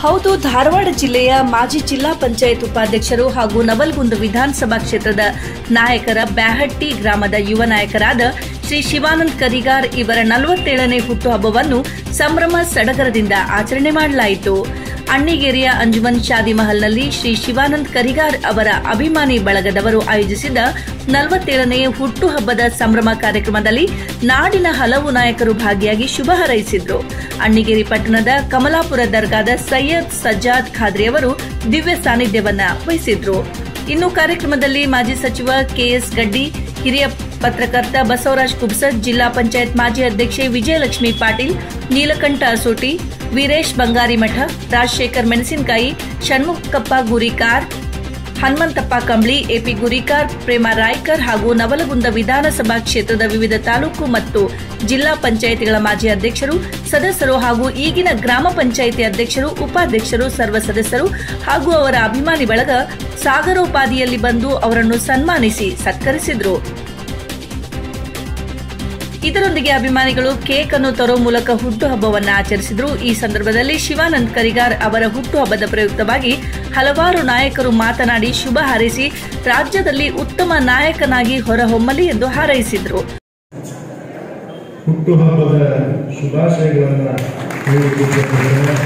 ಹೌದು ಧಾರವಾಡ ಜಿಲ್ಲೆಯ ಮಾಜಿ ಜಿಲ್ಲಾ ಪಂಚಾಯತ್ ಉಪಾಧ್ಯಕ್ಷರು ಹಾಗೂ ನವಲ್ಗುಂದ ವಿಧಾನಸಭಾ ಕ್ಷೇತ್ರದ ನಾಯಕರ ಬ್ಯಾಹಟ್ಟಿ ಗ್ರಾಮದ ಯುವ ನಾಯಕರಾದ ಶ್ರೀ ಶಿವಾನಂದ್ ಕರಿಗಾರ್ ಇವರ ನಲವತ್ತೇಳನೇ ಹುಟ್ಟುಹಬ್ಬವನ್ನು ಸಂಭ್ರಮ ಸಡಗರದಿಂದ ಆಚರಣೆ ಮಾಡಲಾಯಿತು ಅಣ್ಣಿಗೇರಿಯ ಅಂಜುಮನ್ ಶಾದಿ ಮಹಲ್ನಲ್ಲಿ ಶ್ರೀ ಶಿವಾನಂದ್ ಕರಿಗಾರ್ ಅವರ ಅಭಿಮಾನಿ ಬಳಗದವರು ಆಯೋಜಿಸಿದ್ದ ನಲವತ್ತೇಳನೇ ಹುಟ್ಟುಹಬ್ಬದ ಸಂಭ್ರಮ ಕಾರ್ಯಕ್ರಮದಲ್ಲಿ ನಾಡಿನ ಹಲವು ನಾಯಕರು ಭಾಗಿಯಾಗಿ ಶುಭ ಹಾರೈಸಿದ್ರು ಅಣ್ಣಿಗೇರಿ ಪಟ್ಟಣದ ಕಮಲಾಪುರ ದರ್ಗಾದ ಸೈಯದ್ ಸಜ್ಜಾದ್ ಖಾದ್ರಿ ಅವರು ದಿವ್ಯ ಸಾನ್ನಿಧ್ಯವನ್ನ ವಹಿಸಿದ್ರು ಇನ್ನು ಕಾರ್ಯಕ್ರಮದಲ್ಲಿ ಮಾಜಿ ಸಚಿವ ಕೆಎಸ್ ಗಡ್ಡಿ ಹಿರಿಯ ಪತ್ರಕರ್ತ ಬಸವರಾಜ್ ಕುಬ್ಸದ್ ಜಿಲ್ಲಾ ಪಂಚಾಯತ್ ಮಾಜಿ ಅಧ್ಯಕ್ಷೆ ವಿಜಯಲಕ್ಷ್ಮಿ ಪಾಟೀಲ್ ನೀಲಕಂಠ ಅಸೋಟಿ ವೀರೇಶ್ ಬಂಗಾರಿಮಠ ರಾಜಶೇಖರ್ ಮೆಣಸಿನಕಾಯಿ ಷಣ್ಮುಖಪ್ಪ ಗುರಿಕಾರ್ ಹನುಮಂತಪ್ಪ ಕಂಬ್ಳಿ ಎಪಿ ಗುರಿಕಾರ್ ಪ್ರೇಮ ರಾಯ್ಕರ್ ಹಾಗೂ ನವಲಗುಂದ ವಿಧಾನಸಭಾ ಕ್ಷೇತ್ರದ ವಿವಿಧ ತಾಲೂಕು ಮತ್ತು ಜಿಲ್ಲಾ ಪಂಚಾಯಿತಿಗಳ ಮಾಜಿ ಅಧ್ಯಕ್ಷರು ಸದಸ್ಯರು ಹಾಗೂ ಈಗಿನ ಗ್ರಾಮ ಪಂಚಾಯಿತಿ ಅಧ್ಯಕ್ಷರು ಉಪಾಧ್ಯಕ್ಷರು ಸರ್ವ ಸದಸ್ಯರು ಹಾಗೂ ಅವರ ಅಭಿಮಾನಿ ಬಳಗ ಸಾಗರೋಪಾದಿಯಲ್ಲಿ ಬಂದು ಅವರನ್ನು ಸನ್ಮಾನಿಸಿ ಸತ್ಕರಿಸಿದರು ಇದರೊಂದಿಗೆ ಅಭಿಮಾನಿಗಳು ಕೇಕ್ ಅನ್ನು ತರೋ ಮೂಲಕ ಹುಟ್ಟುಹಬ್ಬವನ್ನು ಆಚರಿಸಿದರು ಈ ಸಂದರ್ಭದಲ್ಲಿ ಶಿವಾನಂದ್ ಕರಿಗಾರ್ ಅವರ ಹುಟ್ಟುಹಬ್ಬದ ಪ್ರಯುಕ್ತವಾಗಿ ಹಲವಾರು ನಾಯಕರು ಮಾತನಾಡಿ ಶುಭ ಹಾರೈಸಿ ರಾಜ್ಯದಲ್ಲಿ ಉತ್ತಮ ನಾಯಕನಾಗಿ ಹೊರಹೊಮ್ಮಲಿ ಎಂದು ಹಾರೈಸಿದರು ಹುಟ್ಟುಹಬ್ಬದ ಶುಭಾಶಯಗಳನ್ನು ಹೇಳಲಿಕ್ಕೆ ಇಷ್ಟಪಡ್ತೇನೆ.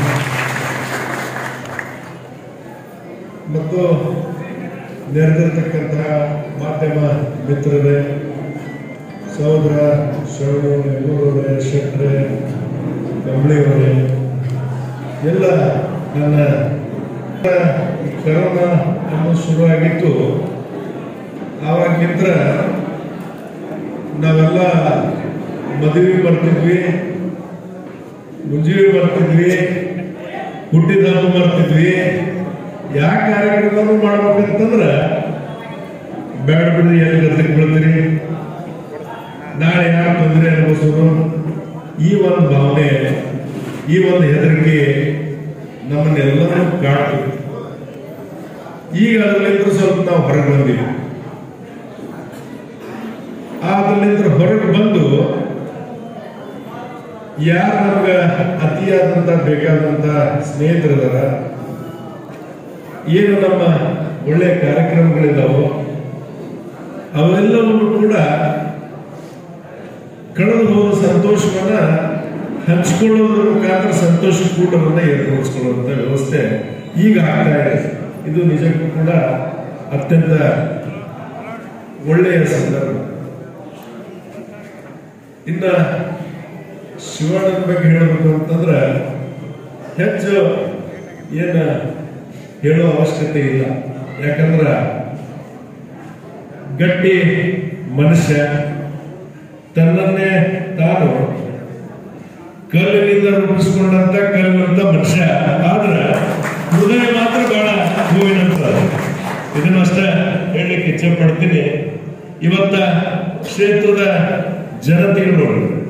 ಮತ್ತು ನೆರೆದಿರ್ತಕ್ಕಂತಹ ಮಾಧ್ಯಮ ಮಿತ್ರರೇ ಸಹೋದರ ಶರಣು ನೆಲ್ಲೂರವರೇ ಶೆಟ್ಟರೆ ಕಂಬಳಿಯವರೇ ಎಲ್ಲ ನನ್ನ ಈ ಕರೋನಾ ಅನ್ನೋದು ಶುರುವಾಗಿತ್ತು ಆವಾಗಿಂದ ನಾವೆಲ್ಲ ಮದುವೆ ಬರ್ತಿದ್ವಿ ಮುಂಜಾನೆ ಬರ್ತಿದ್ವಿ ಹುಟ್ಟಿದ ಹಬ್ಬ ಬರ್ತಿದ್ವಿ ಯಾವ ಕಾರ್ಯಕ್ರಮ ಮಾಡ್ಬೇಕಂತಂದ್ರ ಬೇಡ ಬಿಡ್ರಿ ಎಲ್ಲಿ ಗದ್ದಕ್ಕೆ ಬೀಳ್ತೀರಿ ನಾಳೆ ಯಾರು ತೊಂದರೆ ಅನುಭವಿಸೋದು ಈ ಒಂದು ಭಾವನೆ ಈ ಒಂದು ಹೆದರಿಕೆ ನಮ್ಮನ್ನೆಲ್ಲರೂ ಕಾಡ್ತಿತ್ತು ಈಗ ಅದರಲ್ಲಿಂದ ಸ್ವಲ್ಪ ನಾವು ಹೊರಗೆ ಬಂದಿವಿ ಅದರಿಂದ ಹೊರಗೆ ಬಂದು ಯಾರು ನಮ್ಗೆ ಅತಿಯಾದಂತ ಬೇಕಾದಂತ ಸ್ನೇಹಿತರಿದಾರ ಏನು ನಮ್ಮ ಒಳ್ಳೆ ಕಾರ್ಯಕ್ರಮಗಳಿದಾವೋ ಅವೆಲ್ಲವನ್ನು ಕೂಡ ಕಳೆದು ಹೋದ ಸಂತೋಷವನ್ನ ಹಂಚಿಕೊಳ್ಳೋದ್ರ ಮುಖಾಂತರ ಸಂತೋಷ ಕೂಟವನ್ನ ಏರ್ಪಡಿಸ್ಕೊಳ್ಳುವಂತ ವ್ಯವಸ್ಥೆ ಈಗ ಆಗ್ತಾ ಇದೆ ಇದು ನಿಜಕ್ಕೂ ಕೂಡ ಅತ್ಯಂತ ಒಳ್ಳೆಯ ಸಂದರ್ಭ ಇನ್ನ ಶಿವಣ್ಣನ ಬಗ್ಗೆ ಹೇಳಬೇಕು ಅಂತಂದ್ರೆ ಹೆಚ್ಚು ಏನ ಹೇಳೋ ಅವಶ್ಯಕತೆ ಇಲ್ಲ ಯಾಕಂದ್ರ ಗಟ್ಟಿ ಮನುಷ್ಯ ತನ್ನನ್ನೇ ತಾನು ಕಲ್ಲಿನಿಂದ ರೂಪಿಸಿಕೊಂಡಂತ ಕಲ್ಲಿನಂತ ಮನುಷ್ಯ ಆದ್ರ ಹೃದಯ ಮಾತ್ರ ಬಹಳ ಹೂವಿನಂತ ಇದನ್ನು ಅಷ್ಟೇ ಹೇಳಲಿಕ್ಕೆ ಇಚ್ಛೆ ಪಡ್ತೀನಿ ಇವತ್ತ ಕ್ಷೇತ್ರದ ಜನತೆಗಳು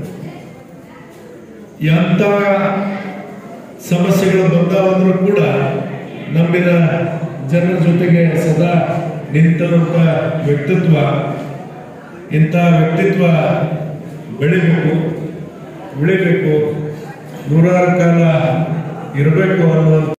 ಎಂತ ಸಮಸ್ಯೆಗಳು ಬಂದಾವಂದ್ರೂ ಕೂಡ ನಂಬಿದ ಜನರ ಜೊತೆಗೆ ಸದಾ ನಿಂತಂತ ವ್ಯಕ್ತಿತ್ವ ಇಂಥ ವ್ಯಕ್ತಿತ್ವ ಬೆಳಿಬೇಕು ಉಳಿಬೇಕು ನೂರಾರು ಕಾಲ ಇರಬೇಕು ಅನ್ನುವಂಥ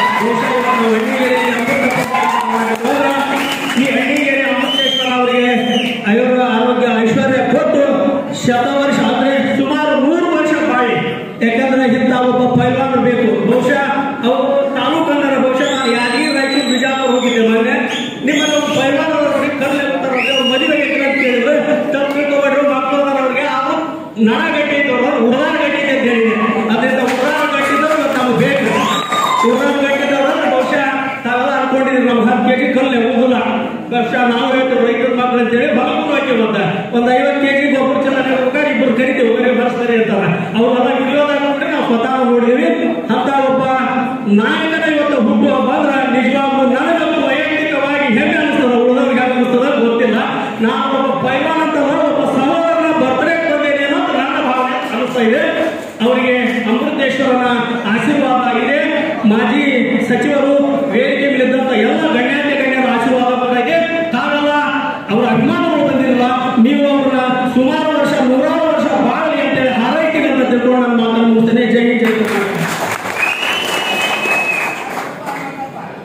ಈ ಹಳ್ಳಿಗೆರೆ ಅಮೃತೇಶ್ವರ ಅವರಿಗೆ ಆಯುರ್ವೇದ ಆರೋಗ್ಯ ಐಶ್ವರ್ಯ ಕೊಟ್ಟು ಶತವರ್ಷ ಅಂದ್ರೆ ಸುಮಾರು ನೂರು ವರ್ಷ ಬಾಳಿ ಯಾಕಂದ್ರೆ ಇಂಥ ಒಬ್ಬ ಪೈಲ್ವಾನ್ ಬೇಕು ಬಹುಶಃ ಅವರು ತಾಲೂಕಂದ್ರೆ ಬಹುಶಃ ನಾನು ಯಾದಗಿರಿ ರಾಯಚೂರು ಬಿಜಾಪುರ ಹೋಗಿದ್ದೆ ಮೊನ್ನೆ ನಿಮ್ಮಲ್ಲಿ ಒಂದು ಪೈಲ್ವಾನ್ ಅವರಿಗೆ ಕಲ್ಲು ಎತ್ತಾರಂತೆ ಅವ್ರ ಮದುವೆ ಎక్కడ ಅಂತ ಕೇಳಿದ್ರೆ ತಪ್ಪು ತಿಳ್ಕೊಬೇಡ್ರು ಮಕ್ಕಳು ಅವ್ರಿಗೆ ಅವರು ನಳ ಗಟ್ಟಿ ಇದ್ದವರು ಉಡಾರ ಗಟ್ಟಿ ಇದೆ ಅಂತ ಹೇಳಿದೆ ಅದರಿಂದ ಉಡಾರ ಗಟ್ಟಿದವರು ತಮಗೆ ಬೇಕು ಉಡಾರ ಗಟ್ಟಿದವರು ಬಹುಶಃ ತಾವೆಲ್ಲ ಅನ್ಕೊಂಡಿದ್ರು ನಾವು ಹತ್ತು ಕೆಜಿ ಕಲ್ಲೆ ಹೋಗುದಿಲ್ಲ ಬಹುಶಃ ನಾವು ಹೇಳ್ತೇವೆ ರೈತರ ಮಕ್ಕಳು ಅಂತೇಳಿ ಬಾಬು ಹಾಕಿ ಬಂದ ಒಂದ್ ಐವತ್ತು ಕೆಜಿ ಗೊಬ್ಬರ ಚಲ ಬೇಕಾದ್ರೆ ಇಬ್ಬರು ಕರಿತೀವಿ ಒಬ್ಬರೇ ಬರ್ಸ್ತಾರೆ ಅಂತಾರ ಅವ್ರೆಲ್ಲ ವಿಡಿಯೋದಾಗ ನೋಡ್ರಿ ನಾವು ಸ್ವತಃ ನೋಡಿದೀವಿ ಅಂತ ಒಬ್ಬ ನಾಯಕನ ಇವತ್ತು ಹುಟ್ಟು ಹಬ್ಬ ಅಂದ್ರೆ ನಿಜವಾಗ್ಲೂ ನನಗಂತೂ ವೈಯಕ್ತಿಕವಾಗಿ ಹೆಮ್ಮೆ ಅನಿಸ್ತದ ಉಳಿದವ್ರಿಗೆ ಹೇಗೆ ಅನಿಸ್ತದ ಗೊತ್ತಿಲ್ಲ ನಾನು ಒಬ್ಬ ಪೈಮಾನ್ ಅಂತಂದ್ರೆ ಒಬ್ಬ ಸಹೋದರನ ಬರ್ತ್ಡೇ ಬಂದೇನೆ ಅನ್ನೋದು ನನ್ನ ಭಾವನೆ ಅನಿಸ್ತಾ ಇದೆ ಅವರಿಗೆ ಅಮೃತೇಶ್ವರನ ಆಶೀರ್ವಾದ ಆಗಿದೆ ಮಾಜಿ ಸಚಿವರು ವೇದಿಕೆ ಮೇಲಿದ್ದಂತ ಎಲ್ಲ ಗಣ್ಯಾತಿ ಗಣ್ಯರ ಆಶೀರ್ವಾದ ಬೇಕಾಗಿದೆ ತಾವೆಲ್ಲ ಅವರ ಅಭಿಮಾನಗಳು ಬಂದಿರಲ್ಲ ನೀವು ಅವ್ರನ್ನ ಸುಮಾರು ವರ್ಷ ನೂರಾರು ವರ್ಷ ಬಾಳಲಿ ಅಂತೇಳಿ ಹಾರೈಕೆಗಳನ್ನ ತಿಳ್ಕೊಂಡು ನನ್ನ ಮಾತನ್ನು ಮುಗಿಸ್ತೇನೆ ಜೈ ಹಿಂದ್, ಜೈ ಕರ್ನಾಟಕ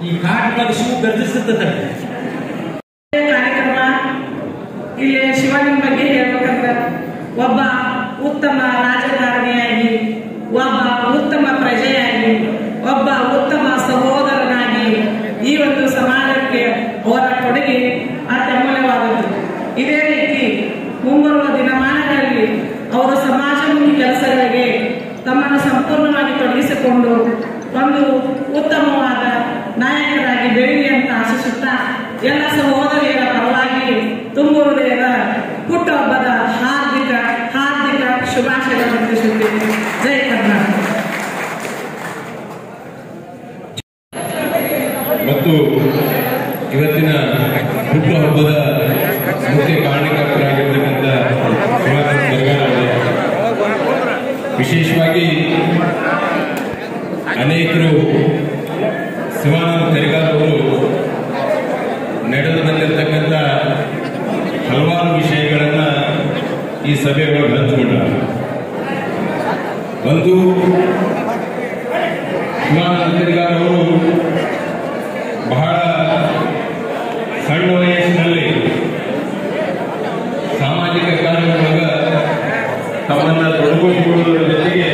ಈ ಕಾಡಿನೊಳಗೆ ಶಿವ ಗರ್ಜಿಸುತ್ತದೆ ಕಾರ್ಯಕ್ರಮ ಇಲ್ಲಿ ಶಿವನಿನ ಬಗ್ಗೆ ಹೇಳ್ಬೇಕಂದ್ರೆ ಒಬ್ಬ ಉತ್ತಮ ರಾಜಕಾರಣಿಯಾಗಿ ಒಬ್ಬ ಉತ್ತಮ ಪ್ರಜೆಯಾಗಿ ಒಬ್ಬ ಉತ್ತಮ ಸಹೋದರನಾಗಿ ಈ ಒಂದು ಸಮಾಜಕ್ಕೆ ಅವರ ಕೊಡುಗೆ ಅತ್ಯಮೂಲ್ಯವಾದದ್ದು ಇದೇ ರೀತಿ ಮುಂಬರುವ ದಿನಮಾನಗಳಲ್ಲಿ ಅವರು ಸಮಾಜಮುಖಿ ಕೆಲಸಗಳಿಗೆ ತಮ್ಮನ್ನು ಸಂಪೂರ್ಣವಾಗಿ ತೊಡಗಿಸಿಕೊಂಡು ಒಂದು ಉತ್ತಮವಾದ ನಾಯಕರಾಗಿ ಬೆಳೀಲಿ ಅಂತ ಆಶಿಸುತ್ತಾ ಎಲ್ಲ ಸಹೋದರಿಯರ ಪರವಾಗಿ ತುಂಬು ಹೃದಯದ ಹುಟ್ಟುಹಬ್ಬದ ಹಾರ್ದಿಕ ಹಾರ್ದಿಕ ಶುಭಾಶಯಗಳನ್ನು ತಿಳಿಸುತ್ತೇನೆ ಜೈ ಕರ್ನಾಟಕ ಮತ್ತು ಇವತ್ತಿನ ಹುಟ್ಟುಹಬ್ಬದ ಮುಖ್ಯ ಕಾರಣಕರ್ತರಾಗಿರ್ತಕ್ಕಂಥ ಶಿವಾನಂದ ಸರ್ಗಾರ್ ಅವರೇ. ವಿಶೇಷವಾಗಿ ಅನೇಕರು ಶಿವಾನಂದ ಕರಿಗಾರ್ ಅವರು ನಡೆದು ಬಂದಿರತಕ್ಕಂಥ ಹಲವಾರು ವಿಷಯಗಳನ್ನ ಈ ಸಭೆಯೊಳಗೆ ಹಂಚಿಕೊಂಡರು ಒಂದು ಶಿವಾನಂದ ಕರಿಗಾರ್ ಅವರು ಬಹಳ ಸಣ್ಣ ವಯಸ್ಸಿನಲ್ಲಿ ಸಾಮಾಜಿಕ ಕಾರ್ಯಗಳೊಳಗ ತಮ್ಮನ್ನ ತೊಡಗಿಸಿಕೊಳ್ಳುವುದರ ಜೊತೆಗೆ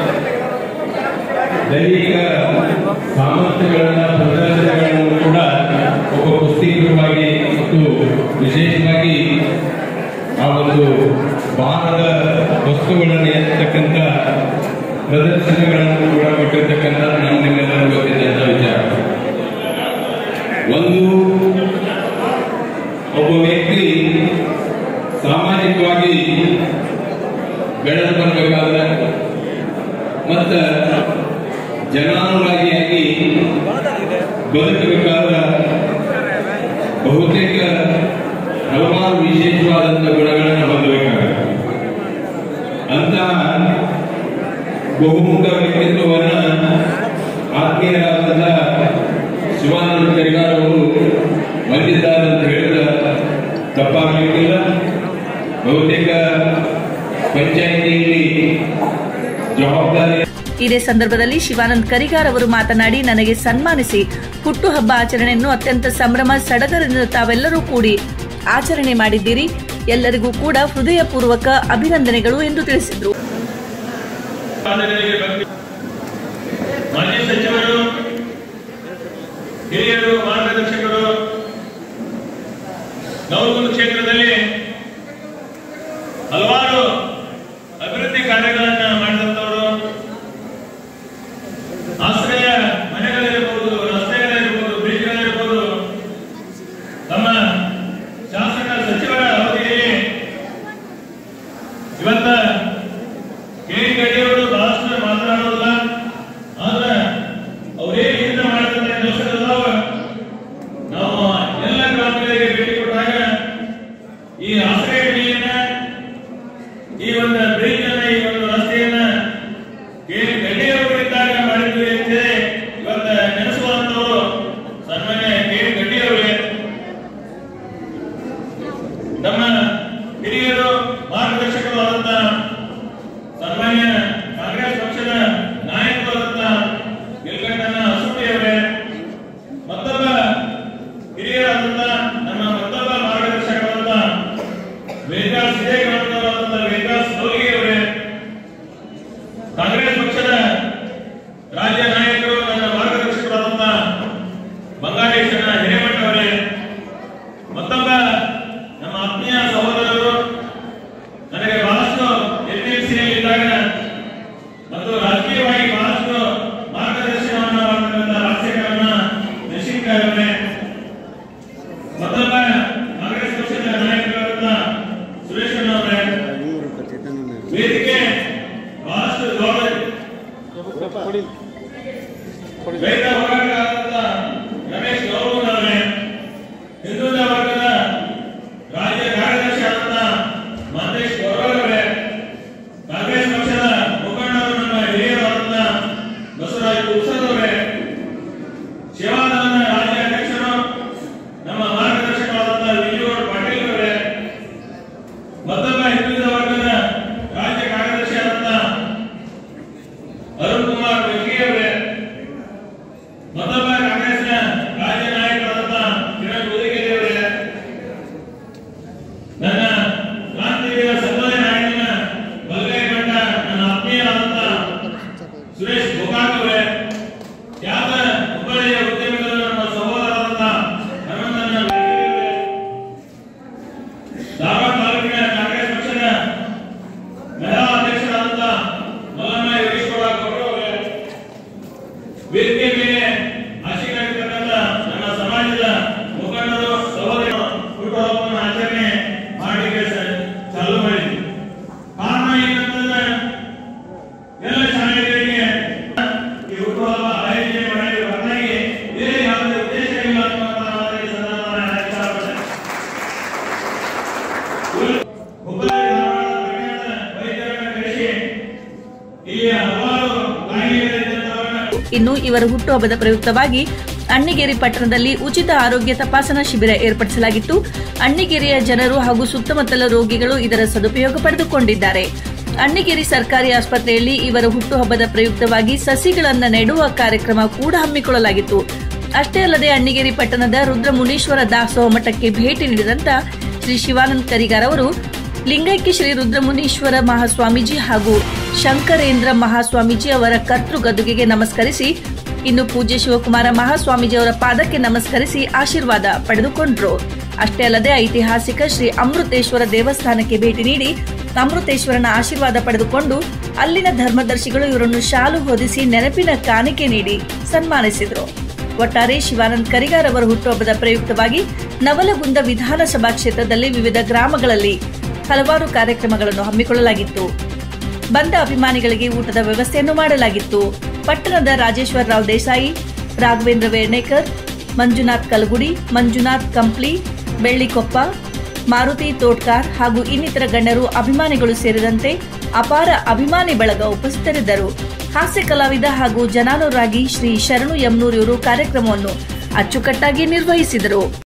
ದೈಹಿಕ ಸಾಮರ್ಥ್ಯಗಳನ್ನ ಪ್ರದರ್ಶನಗಳನ್ನು ಕೂಡ ಒಬ್ಬ ಕುಸ್ತಿಗರವಾಗಿ ಮತ್ತು ವಿಶೇಷವಾಗಿ ಆ ಒಂದು ಭಾರದ ವಸ್ತುಗಳನ್ನು ಎತ್ತಕ್ಕಂಥ ಪ್ರದರ್ಶನಗಳನ್ನು ಕೂಡ ಕೊಟ್ಟಿರ್ತಕ್ಕಂಥ ನಮ್ಮ ನಿಮ್ಮೆಲ್ಲರಿಗೂ ಗೊತ್ತಿದ್ದಂಥ ವಿಚಾರ ಒಂದು ಒಬ್ಬ ವ್ಯಕ್ತಿ ಸಾಮಾಜಿಕವಾಗಿ ಬೆಳೆದು ಬರಬೇಕಾದ್ರೆ ಮತ್ತ ಜನಾನುರಾಗಿಯಾಗಿ ಬದುಕಬೇಕಾದ್ರೆ ಬಹುತೇಕ ಹಲವಾರು ವಿಶೇಷವಾದಂಥ ಗುಣಗಳನ್ನು ಹೊಂದಬೇಕಾಗುತ್ತೆ ಅಂತಹ ಬಹುಮುಖ ವ್ಯಕ್ತಿತ್ವವನ್ನ ಆತ್ಮೀಯರಾದಂಥ ಶಿವಾನಂದ ಕರಿಗಾರ್ ಅವರು ಹೊಂದಿದ್ದಾರೆ ಅಂತ ಹೇಳಿದ್ರೆ ತಪ್ಪಾಗಲಿಕ್ಕಿಲ್ಲ ಬಹುತೇಕ ಪಂಚಾಯಿತಿಯಲ್ಲಿ ಜವಾಬ್ದಾರಿ ಇದೇ ಸಂದರ್ಭದಲ್ಲಿ ಶಿವಾನಂದ್ ಕರಿಗಾರ್ ಅವರು ಮಾತನಾಡಿ ನನಗೆ ಸನ್ಮಾನಿಸಿ ಹುಟ್ಟುಹಬ್ಬ ಆಚರಣೆಯನ್ನು ಅತ್ಯಂತ ಸಂಭ್ರಮ ಸಡಗರದಿಂದ ತಾವೆಲ್ಲರೂ ಕೂಡಿ ಆಚರಣೆ ಮಾಡಿದ್ದೀರಿ ಎಲ್ಲರಿಗೂ ಕೂಡ ಹೃದಯಪೂರ್ವಕ ಅಭಿನಂದನೆಗಳು ಎಂದು ತಿಳಿಸಿದರು ಸಾಧನೆಗಳಿಗೆ ಬಗ್ಗೆ ಮಾಜಿ ಸಚಿವರು ಹಿರಿಯರು ಮಾರ್ಗದರ್ಶಕರು ನವಗುಂದ ಕ್ಷೇತ್ರದಲ್ಲಿ ಹಲವಾರು ಅಭಿವೃದ್ಧಿ ಕಾರ್ಯಗಳನ್ನ ಮಾಡಿದಂತವರು ಆಶ್ರಯ ಮನೆಗಳಿರಬಹುದು ರಸ್ತೆಗಳಿರಬಹುದು ಬ್ರಿಡ್ಜ್ಗಳಿರಬಹುದು ತಮ್ಮ ಶಾಸಕ ಸಚಿವರ ಅವಧಿಯಲ್ಲಿ ಇವತ್ತ ಕೆ ಗಡಿಯವರು ಬಹಳಷ್ಟು ಮಾತನಾಡೋದಿಲ್ಲ ಆದ್ರೆ ಅವ್ರೇನ್ ಹಿಂದೆ ಮಾಡಿದಂತ ಕೆಲಸಗಳದಾವ ನಾವು ಎಲ್ಲ ಗ್ರಾಮಗಳಿಗೆ ಭೇಟಿ ಕೊಟ್ಟಾಗ ಈ ಆಶ್ರಯ ಗಡಿಯನ್ನ ಈ ಒಂದು ಬ್ರಿಡ್ಜ್ ಅನ್ನ ಈ ಒಂದು ರಸ್ತೆಯನ್ನ ಕೆ ಗಡ್ಡಿಯವರು ಇದ್ದಾಗ ಮಾಡಿದ್ವಿ ಅಂತ ಹೇಳಿ ಇವತ್ತ ನೆನೆಸುವಂತವರು ಸನ್ಮಾನ್ಯ ಕೆ ಗಡ್ಡಿಯವರೇ ನಮ್ಮ ಹಿರಿಯರು ಮಾರ್ಗದರ್ಶಕರಾದಂತ ಸನ್ಮಾನ್ಯ ಕಾಂಗ್ರೆಸ್ ಪಕ್ಷದ ನಾಯಕರಾದಂತ ನಿಲ್ಕಂಠನ ಅಸೂಟಿಯವರೇ ಮತ್ತೊಬ್ಬ ಹಿರಿಯರಾದಂತ ನಮ್ಮ ಮತ್ತೊಬ್ಬ ಮಾರ್ಗದರ್ಶಕರಾದಂತ ವೇದಾಸ್ ಸಿದ್ದೇಗೌಡರಾದಂತ ವೇದಾಸ್ ಅವರೇ ಕಾಂಗ್ರೆಸ್ ಪಕ್ಷದ ರಾಜ್ಯ ನಾಯಕರು ನನ್ನ ಮಾರ್ಗದರ್ಶಕರಾದಂತ ಬಂಗಾಳೇಶನ ಹಿರೇಮಠ ಅವರೇ ಮತ್ತೊಬ್ಬ ನಮ್ಮ ಆತ್ಮೀಯ ಸಹೋದರರು ನನಗೆ ಬಹಳಷ್ಟು ಎಪಿಎಂಸಿಯಲ್ಲಿ ಇದ್ದಾಗ ಮತ್ತು ರಾಜಕೀಯವಾಗಿ ಬಹಳಷ್ಟು ಮಾರ್ಗದರ್ಶನವನ್ನ ಮಾಡತಕ್ಕಂಥ ರಾಜಶೇಖರನ್ನ ನಶೀಂಕರ್ ಅವರೇ ಮತ್ತೊಬ್ಬ ಕಾಂಗ್ರೆಸ್ ಪಕ್ಷದ ನಾಯಕರಾದಂಥ ಸುರೇಶಣ್ಣ ಅವರೇ ವೇದಿಕೆ ಬಹಳಷ್ಟು ಜವಾಬ್ದಾರಿ ರೈತ ಹೋರಾಟಗಾರರಾದ ರಮೇಶ್ ಗೌರವ್ ಅವರೇ ಹಿಂದುಳಿದ ವರ್ಗದ ರಾಜ್ಯ ಕಾರ್ಯದರ್ಶಿ ಆದಂತ ಮಹೇಶ್ ಗೌರವ್ ಅವರೇ ಕಾಂಗ್ರೆಸ್ ಪಕ್ಷದ ಮುಖಂಡರು ನಮ್ಮ ಹಿರಿಯರಾದಂತ ಬಸವರಾಜ್ ಕುಸದ್ ಅವರೇ ಶಿವಾನಂದ ರಾಜ್ಯ ಅಧ್ಯಕ್ಷರು ನಮ್ಮ ಮಾರ್ಗದರ್ಶಕರಾದಂತ ವಿಜಯಗೌಡ ಪಾಟೀಲ್ ಅವರೇ ಮತ್ತೊಬ್ಬ ಹಿಂದುಳಿದ ವರ್ಗದ ರಾಜ್ಯ ಕಾರ್ಯದರ್ಶಿ ಆದಂತ ಅರುಣ್ ಕುಮಾರ್ ಬೆಂಕಿ ಅವರೇ ಮತ್ತೊಬ್ಬ ಕಾಂಗ್ರೆಸ್ನ ವೇದಿಕೆ ಮೇಲೆ ಆಶೀರ್ವಾದಿರ್ತಕ್ಕಂಥ ನಮ್ಮ ಸಮಾಜದ ಮುಖಂಡರು ಸಹೋದರರು ಹುಟ್ಟುಹಬ್ಬವನ್ನು ಆಚರಣೆ ಮಾಡಲಿಕ್ಕೆ ಸ- ಚಾಲೂ ಮಾಡಿದ್ವಿ ಕಾರಣ ಏನಂತಂದ್ರೆ ಎಲ್ಲ ಶಾಲೆಗಳಿಗೆ ಈ ಹುಟ್ಟುಹಬ್ಬ ಆಯೋಜನೆ ಮಾಡಿರುವ ಹೊರತಾಗಿ ಬೇರೆ ಯಾವುದೇ ಉದ್ದೇಶ ಇಲ್ಲ ಅನ್ನುವಂಥ ಮಾತನ್ನ ಈ ಸಂದರ್ಭದಲ್ಲಿ ನಾನು ಇಷ್ಟಪಡ್ತೇನೆ. ಹುಬ್ಬಳ್ಳಿ ಧಾರವಾಡ ಪ್ರಕರಣದ ವೈದ್ಯರನ್ನ ಕರೆಸಿ ಇಲ್ಲಿ ಹಲವಾರು ಕಾಯಿಲೆಗಳಿದ್ದಂಥವನ್ನ ಇನ್ನು ಇವರ ಹುಟ್ಟುಹಬ್ಬದ ಪ್ರಯುಕ್ತವಾಗಿ ಅಣ್ಣಿಗೇರಿ ಪಟ್ಟಣದಲ್ಲಿ ಉಚಿತ ಆರೋಗ್ಯ ತಪಾಸಣಾ ಶಿಬಿರ ಏರ್ಪಡಿಸಲಾಗಿತ್ತು ಅಣ್ಣಿಗೇರಿಯ ಜನರು ಹಾಗೂ ಸುತ್ತಮುತ್ತಲ ರೋಗಿಗಳು ಇದರ ಸದುಪಯೋಗ ಪಡೆದುಕೊಂಡಿದ್ದಾರೆ ಅಣ್ಣಿಗೇರಿ ಸರ್ಕಾರಿ ಆಸ್ಪತ್ರೆಯಲ್ಲಿ ಇವರ ಹುಟ್ಟುಹಬ್ಬದ ಪ್ರಯುಕ್ತವಾಗಿ ಸಸಿಗಳನ್ನು ನೆಡುವ ಕಾರ್ಯಕ್ರಮ ಕೂಡ ಹಮ್ಮಿಕೊಳ್ಳಲಾಗಿತ್ತು ಅಷ್ಟೇ ಅಲ್ಲದೆ ಅಣ್ಣಿಗೇರಿ ಪಟ್ಟಣದ ರುದ್ರಮುನೀಶ್ವರ ದಾಸೋಹ ಮಠಕ್ಕೆ ಭೇಟಿ ನೀಡಿದಂತ ಶ್ರೀ ಶಿವಾನಂದ ಕರಿಗಾರ್ ಅವರು ಲಿಂಗೈಕ್ಯ ಶ್ರೀ ರುದ್ರಮುನೀಶ್ವರ ಮಹಾಸ್ವಾಮೀಜಿ ಹಾಗೂ ಶಂಕರೇಂದ್ರ ಮಹಾಸ್ವಾಮೀಜಿ ಅವರ ಕರ್ತೃ ಗದುಗೆಗೆ ನಮಸ್ಕರಿಸಿ ಇನ್ನು ಪೂಜ್ಯ ಶಿವಕುಮಾರ ಮಹಾಸ್ವಾಮೀಜಿ ಅವರ ಪಾದಕ್ಕೆ ನಮಸ್ಕರಿಸಿ ಆಶೀರ್ವಾದ ಪಡೆದುಕೊಂಡ್ರು ಅಷ್ಟೇ ಅಲ್ಲದೆ ಐತಿಹಾಸಿಕ ಶ್ರೀ ಅಮೃತೇಶ್ವರ ದೇವಸ್ಥಾನಕ್ಕೆ ಭೇಟಿ ನೀಡಿ ಅಮೃತೇಶ್ವರನ ಆಶೀರ್ವಾದ ಪಡೆದುಕೊಂಡು ಅಲ್ಲಿನ ಧರ್ಮದರ್ಶಿಗಳು ಇವರನ್ನು ಶಾಲು ಹೊದಿಸಿ ನೆನಪಿನ ಕಾಣಿಕೆ ನೀಡಿ ಸನ್ಮಾನಿಸಿದರು ಒಟ್ಟಾರೆ ಶಿವಾನಂದ್ ಕರಿಗಾರ್ ಅವರ ಹುಟ್ಟುಹಬ್ಬದ ಪ್ರಯುಕ್ತವಾಗಿ ನವಲಗುಂದ ವಿಧಾನಸಭಾ ಕ್ಷೇತ್ರದಲ್ಲಿ ವಿವಿಧ ಗ್ರಾಮಗಳಲ್ಲಿ ಹಲವಾರು ಕಾರ್ಯಕ್ರಮಗಳನ್ನು ಹಮ್ಮಿಕೊಳ್ಳಲಾಗಿತ್ತು ಬಂದ ಅಭಿಮಾನಿಗಳಿಗೆ ಊಟದ ವ್ಯವಸ್ಥೆಯನ್ನು ಮಾಡಲಾಗಿತ್ತು ಪಟ್ಟಣದ ರಾಜೇಶ್ವರ ರಾವ್ ದೇಸಾಯಿ ರಾಘವೇಂದ್ರ ವೇರ್ಣೇಕರ್ ಮಂಜುನಾಥ್ ಕಲಗುಡಿ ಮಂಜುನಾಥ್ ಕಂಪ್ಲಿ ಬೆಳ್ಳಿಕೊಪ್ಪ ಮಾರುತಿ ತೋಟ್ಕಾರ್ ಹಾಗೂ ಇನ್ನಿತರ ಗಣ್ಯರು ಅಭಿಮಾನಿಗಳು ಸೇರಿದಂತೆ ಅಪಾರ ಅಭಿಮಾನಿ ಬಳಗ ಉಪಸ್ಥಿತರಿದ್ದರು ಹಾಸ್ಯ ಕಲಾವಿದ ಹಾಗೂ ಜನಾನುರಾಗಿ ಶ್ರೀ ಶರಣು ಯಮ್ನೂರ್ ಇವರು ಕಾರ್ಯಕ್ರಮವನ್ನು ಅಚ್ಚುಕಟ್ಟಾಗಿ ನಿರ್ವಹಿಸಿದರು